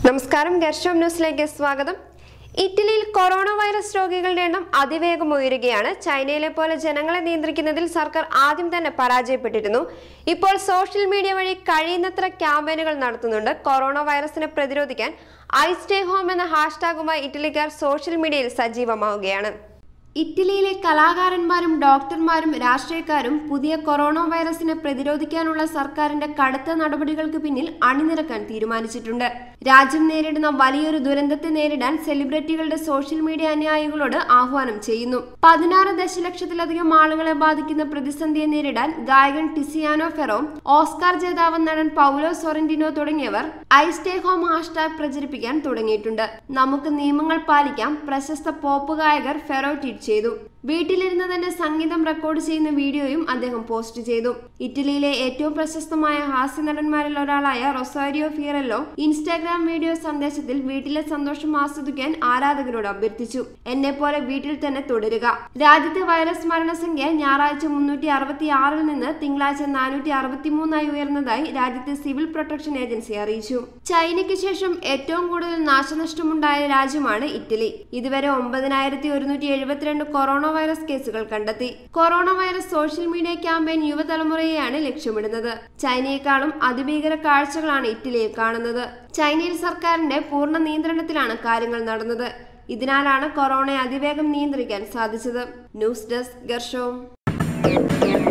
നമസ്കാരം ഗർഷം ന്യൂസിലേക്ക് സ്വാഗതം ഇറ്റലിയിൽ കൊറോണ വൈറസ് രോഗികളുടെ എണ്ണം അതിവേഗം ഉയരുകയാണ് ചൈനയിലെ പോലെ ജനങ്ങളെ നിയന്ത്രിക്കുന്നതിൽ സർക്കാർ ആദ്യം തന്നെ പരാജയപ്പെട്ടിരുന്നു ഇപ്പോൾ സോഷ്യൽ മീഡിയ വഴി കഴിയുന്നത്ര ക്യാമ്പയിനുകൾ നടത്തുന്നുണ്ട് കൊറോണ വൈറസിനെ പ്രതിരോധിക്കാൻ ഐ സ്റ്റേ ഹോം എന്ന ഹാഷ്ടാഗുമായി ഇറ്റലിക്കാർ സോഷ്യൽ മീഡിയയിൽ സജീവമാവുകയാണ് ഇറ്റലിയിലെ കലാകാരന്മാരും ഡോക്ടർമാരും രാഷ്ട്രീയക്കാരും പുതിയ കൊറോണ വൈറസിനെ പ്രതിരോധിക്കാനുള്ള സർക്കാരിന്റെ കടുത്ത നടപടികൾക്ക് പിന്നിൽ അണിനിരക്കാൻ തീരുമാനിച്ചിട്ടുണ്ട് രാജ്യം നേരിടുന്ന വലിയൊരു ദുരന്തത്തെ നേരിടാൻ സെലിബ്രിറ്റികളുടെ സോഷ്യൽ മീഡിയ അനുയായികളോട് ആഹ്വാനം ചെയ്യുന്നു പതിനാറ് ദശലക്ഷത്തിലധികം ആളുകളെ ബാധിക്കുന്ന പ്രതിസന്ധിയെ നേരിടാൻ ഗായകൻ ടിസിയാനോ ഫെറോ ഓസ്കാർ ജേതാവ് നടൻ പൗലോ സൊറന്റിനോ തുടങ്ങിയവർ ഐ സ്റ്റേ ഹോം ഹാഷ്ടാഗ് പ്രചരിപ്പിക്കാൻ തുടങ്ങിയിട്ടുണ്ട് നമുക്ക് നിയമങ്ങൾ പാലിക്കാം പ്രശസ്ത പോപ്പ് ഗായകർ ഫെറോ ട്വീറ്റ് ചെയ്തു വീട്ടിലിരുന്ന് തന്നെ സംഗീതം റെക്കോർഡ് ചെയ്യുന്ന വീഡിയോയും അദ്ദേഹം പോസ്റ്റ് ചെയ്തു ഇറ്റലിയിലെ ഏറ്റവും പ്രശസ്തമായ ഹാസ്യ നടന്മാരിൽ ഒരാളായ റൊസാരിയോ ഫിയറല്ലോ ഇൻസ്റ്റാഗ്രാം വീഡിയോ സന്ദേശത്തിൽ വീട്ടിലെ സന്തോഷം ആസ്വദിക്കാൻ ആരാധകരോട് അഭ്യർത്ഥിച്ചു എന്നെ പോലെ വീട്ടിൽ തന്നെ തുടരുക രാജ്യത്തെ വൈറസ് മരണസംഖ്യ ഞായറാഴ്ച മുന്നൂറ്റി അറുപത്തി ആറിൽ നിന്ന് തിങ്കളാഴ്ച നാനൂറ്റി അറുപത്തി മൂന്നായി ഉയർന്നതായി രാജ്യത്തെ സിവിൽ പ്രൊട്ടക്ഷൻ ഏജൻസി അറിയിച്ചു ചൈനയ്ക്ക് ശേഷം ഏറ്റവും കൂടുതൽ നാശനഷ്ടമുണ്ടായ രാജ്യമാണ് ഇറ്റലി ഇതുവരെ ഒമ്പതിനായിരത്തി ഒരുന്നൂറ്റി എഴുപത്തിരണ്ട് കൊറോണ വൈറസ് കേസുകൾ കണ്ടെത്തി corona virus social media campaign യുവതലമുറയെയാണ് ലക്ഷ്യമിടുന്നത് ചൈനയെക്കാളും അതിഭീകര കാഴ്ചകളാണ് ഇറ്റലിയിൽ കാണുന്നത് ചൈനയിൽ സർക്കാരിന്റെ പൂർണ്ണ നിയന്ത്രണത്തിലാണ് കാര്യങ്ങൾ നടന്നത് ഇതിനാലാണ് കൊറോണയെ അതിവേഗം നിയന്ത്രിക്കാൻ സാധിച്ചത് ന്യൂസ് ഡെസ്ക് ഗർഷവും